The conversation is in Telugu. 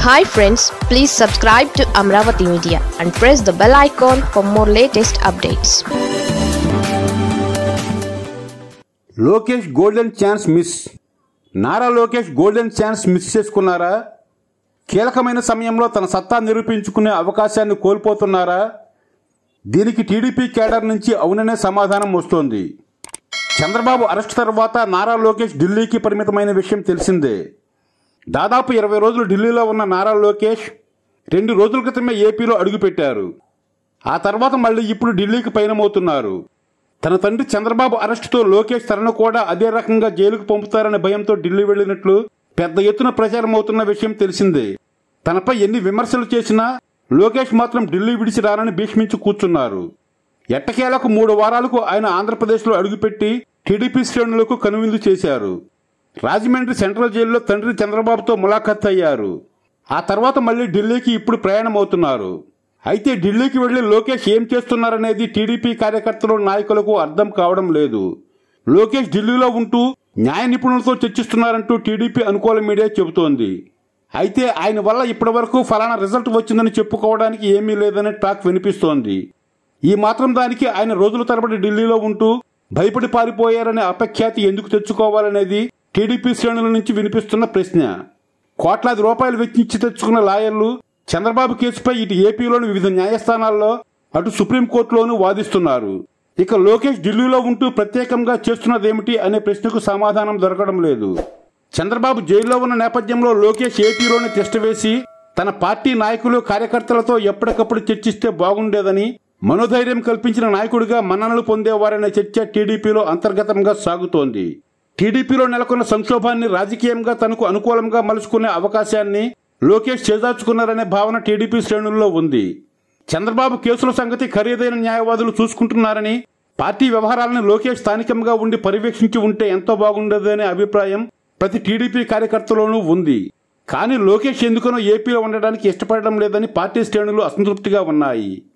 hi friends please subscribe to Amaravati media and press the bell icon for more latest updates Lokesh golden chance miss Nara Lokesh golden chance miss చేసుకున్నారా కీలకమైన సమయంలో తన సత్తా నిరూపించుకునే అవకాశాన్ని కోల్పోతున్నారా దీనికి టీడీపీ కేడర్ నుంచి అవుననే సమాధానం వస్తోంది చంద్రబాబు అరెస్ట్ తర్వాత నారా లోకేష్ ఢిల్లీకి పరిమితమైన విషయం తెలిసిందే దాదాపు ఇరవై రోజులు ఢిల్లీలో ఉన్న నారా లోకేష్ రెండు రోజుల క్రితమే ఏపీలో అడుగుపెట్టారు ఆ తర్వాత మళ్ళీ ఇప్పుడు ఢిల్లీకి పయనమవుతున్నారు తన తండ్రి చంద్రబాబు అరెస్టుతో లోకేష్ తనను కూడా అదే రకంగా జైలుకు పంపుతారనే భయంతో ఢిల్లీ వెళ్లినట్లు పెద్ద ఎత్తున ప్రచారం అవుతున్న విషయం తెలిసిందే తనపై ఎన్ని విమర్శలు చేసినా లోకేష్ మాత్రం ఢిల్లీ విడిచి రానని భీష్మించి కూర్చున్నారు ఎట్టకేలకు మూడు వారాలకు ఆయన ఆంధ్రప్రదేశ్లో అడుగుపెట్టి టీడీపీ శ్రేణులకు కనువిందు చేశారు రాజమండ్రి సెంట్రల్ జైల్లో తండ్రి చంద్రబాబుతో ములాఖత్ అయ్యారు ఆ తర్వాత మళ్ళీ ఢిల్లీకి ఇప్పుడు ప్రయాణమవుతున్నారు అయితే ఢిల్లీకి వెళ్లి లోకేష్ ఏం చేస్తున్నారనేది టీడీపీ కార్యకర్తలు నాయకులకు అర్థం కావడం లేదు లోకేష్ ఢిల్లీలో ఉంటూ న్యాయ నిపుణులతో చర్చిస్తున్నారంటూ టీడీపీ అనుకూల మీడియా చెబుతోంది అయితే ఆయన వల్ల ఇప్పటివరకు ఫలానా రిజల్ట్ వచ్చిందని చెప్పుకోవడానికి ఏమీ లేదనే టాక్ వినిపిస్తోంది ఈ మాత్రం దానికి ఆయన రోజుల తరబడి ఢిల్లీలో ఉంటూ భయపడి పారిపోయారనే అపఖ్యాతి ఎందుకు తెచ్చుకోవాలనేది టీడీపీ శ్రేణుల నుంచి వినిపిస్తున్న ప్రశ్న కోట్లాది రూపాయలు వెచ్చించి తెచ్చుకున్న లాయర్లు చంద్రబాబు కేసుపై ఇటు ఏపీలోని వివిధ న్యాయస్థానాల్లో అటు సుప్రీంకోర్టులోనూ వాదిస్తున్నారు ఇక లోకేష్ ఢిల్లీలో ఉంటూ ప్రత్యేకంగా చేస్తున్నదేమిటి అనే ప్రశ్నకు సమాధానం దొరకడం లేదు చంద్రబాబు జైల్లో ఉన్న నేపథ్యంలో లోకేష్ ఏపీలోని తిష్ట వేసి తన పార్టీ నాయకులు కార్యకర్తలతో ఎప్పటికప్పుడు చర్చిస్తే బాగుండేదని మనోధైర్యం కల్పించిన నాయకుడిగా మన్ననలు పొందేవారనే చర్చ టీడీపీలో అంతర్గతంగా సాగుతోంది టీడీపీలో నెలకొన్న సంక్షోభాన్ని రాజకీయంగా తనకు అనుకూలంగా మలుచుకునే అవకాశాన్ని లోకేష్ చేజార్చుకున్నారనే భావన టీడీపీ శ్రేణుల్లో ఉంది చంద్రబాబు కేసుల సంగతి ఖరీదైన న్యాయవాదులు చూసుకుంటున్నారని పార్టీ వ్యవహారాలను లోకేష్ స్థానికంగా ఉండి పర్యవేక్షించి ఉంటే ఎంతో బాగుండేదనే అభిప్రాయం ప్రతి టీడీపీ కార్యకర్తలోనూ ఉంది కానీ లోకేష్ ఎందుకనో ఏపీలో ఉండడానికి ఇష్టపడడం లేదని పార్టీ శ్రేణులు అసంతృప్తిగా ఉన్నాయి